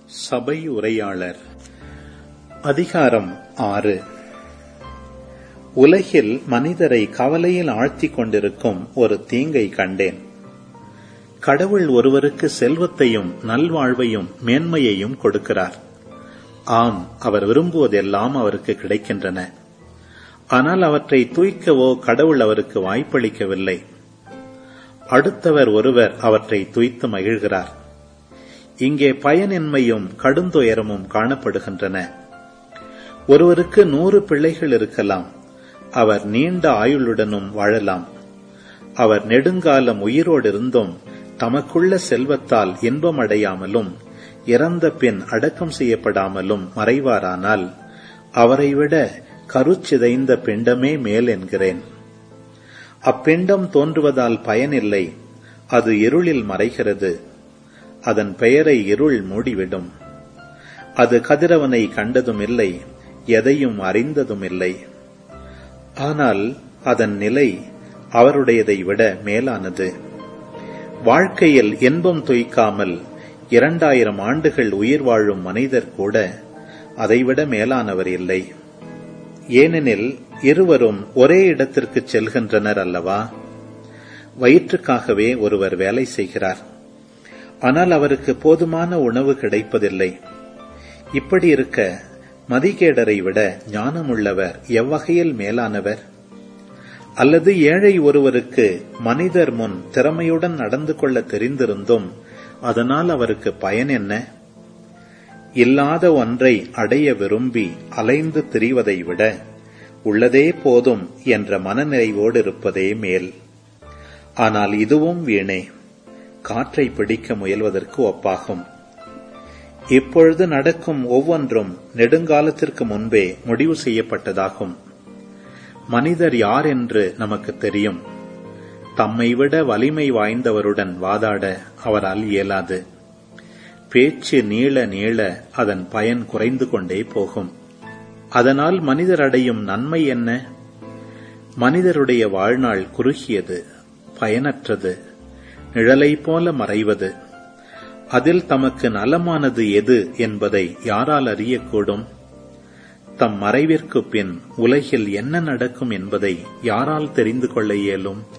சபை உரையாளர் அதிகாரம் ஆறு உலகில் மனிதரை கவலையில் ஆழ்த்திக் கொண்டிருக்கும் ஒரு தீங்கை கண்டேன் கடவுள் ஒருவருக்கு செல்வத்தையும் நல்வாழ்வையும் மேன்மையையும் கொடுக்கிறார் ஆம் அவர் விரும்புவதெல்லாம் அவருக்கு கிடைக்கின்றன ஆனால் அவற்றை தூய்க்கவோ கடவுள் அவருக்கு வாய்ப்பளிக்கவில்லை அடுத்தவர் ஒருவர் அவற்றை துய்த்து மகிழ்கிறார் இங்கே பயனின்மையும் கடுந்துயரமும் காணப்படுகின்றன ஒருவருக்கு நூறு பிள்ளைகள் இருக்கலாம் அவர் நீண்ட ஆயுளுடனும் வாழலாம் அவர் நெடுங்காலம் உயிரோடு இருந்தும் தமக்குள்ள செல்வத்தால் இன்பம் அடையாமலும் இறந்த பின் அடக்கம் செய்யப்படாமலும் மறைவாரானால் அவரை விட கருச்சிதைந்த பிண்டமே மேல் என்கிறேன் அப்பிண்டம் தோன்றுவதால் பயனில்லை அது இருளில் மறைகிறது அதன் பெயரை இருள் மூடிவிடும் அது கதிரவனை கண்டதும் இல்லை எதையும் அறிந்ததும் இல்லை ஆனால் அதன் நிலை அவருடையதை விட மேலானது வாழ்க்கையில் இன்பம் துய்க்காமல் இரண்டாயிரம் ஆண்டுகள் உயிர் வாழும் மனிதர் கூட அதைவிட மேலானவர் இல்லை ஏனெனில் இருவரும் ஒரே இடத்திற்கு செல்கின்றனர் அல்லவா வயிற்றுக்காகவே ஒருவர் வேலை செய்கிறார் ஆனால் அவருக்கு போதுமான உணவு கிடைப்பதில்லை இப்படி இருக்க மதிகேடரை விட ஞானமுள்ளவர் எவ்வகையில் மேலானவர் அல்லது ஏழை ஒருவருக்கு மனிதர் முன் திறமையுடன் நடந்து கொள்ள தெரிந்திருந்தும் அதனால் அவருக்கு பயன் என்ன இல்லாத ஒன்றை அடைய விரும்பி அலைந்து திரிவதை விட உள்ளதே போதும் என்ற மனநிறைவோடு இருப்பதே மேல் ஆனால் இதுவும் வீணே காற்றை பிடிக்க முயல்வதற்கு ஒப்பாகும் இப்பொழுது நடக்கும் ஒவ்வொன்றும் நெடுங்காலத்திற்கு முன்பே முடிவு செய்யப்பட்டதாகும் மனிதர் யார் என்று நமக்கு தெரியும் தம்மை விட வலிமை வாய்ந்தவருடன் வாதாட அவரால் இயலாது பேச்சு நீள நீள அதன் பயன் குறைந்து கொண்டே போகும் அதனால் மனிதர் அடையும் நன்மை என்ன மனிதருடைய வாழ்நாள் குறுகியது பயனற்றது நிழலை போல மறைவது அதில் தமக்கு நலமானது எது என்பதை யாரால் அறியக்கூடும் தம் மறைவிற்கு பின் உலகில் என்ன நடக்கும் என்பதை யாரால் தெரிந்து கொள்ள இயலும்